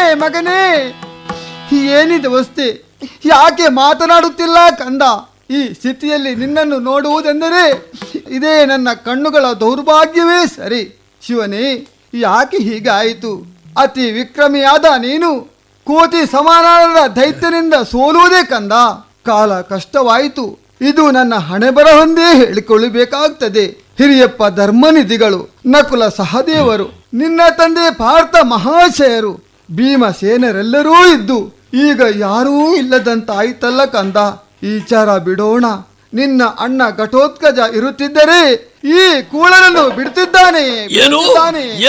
ಮಗನೇ ಏನಿದೆ ವಸ್ತಿ ಯಾಕೆ ಮಾತನಾಡುತ್ತಿಲ್ಲ ಕಂದ ಈ ಸ್ಥಿತಿಯಲ್ಲಿ ನಿನ್ನನ್ನು ನೋಡುವುದೆಂದರೆ ಇದೇ ನನ್ನ ಕಣ್ಣುಗಳ ದೌರ್ಭಾಗ್ಯವೇ ಸರಿ ಶಿವನೇ ಯಾಕೆ ಹೀಗಾಯಿತು ಅತಿ ವಿಕ್ರಮಿಯಾದ ನೀನು ಕೋತಿ ಸಮಾನದ ದೈತ್ಯನಿಂದ ಸೋಲುವುದೇ ಕಂದ ಕಾಲ ಕಷ್ಟವಾಯಿತು ಇದು ನನ್ನ ಹಣೆ ಬರಹೊಂದೇ ಹೇಳಿಕೊಳ್ಳಬೇಕಾಗ್ತದೆ ಹಿರಿಯಪ್ಪ ಧರ್ಮನಿಧಿಗಳು ನಕುಲ ಸಹದೇವರು ನಿನ್ನ ತಂದೆ ಪಾರ್ಥ ಮಹಾಶಯರು ಭೀಮಸೇನರೆಲ್ಲರೂ ಇದ್ದು ಈಗ ಯಾರೂ ಇಲ್ಲದಂತಾಯ್ತಲ್ಲ ಕಂದ ಈ ವಿಚಾರ ಬಿಡೋಣ ನಿನ್ನ ಅಣ್ಣ ಘಟೋತ್ಕಜ ಇರುತ್ತಿದ್ದರೆ ಈ ಕೂಳರನ್ನು ಬಿಡುತ್ತಿದ್ದಾನೆ ಏನು ಬಿಡುತ್ತಿದ್ದಾನೆ.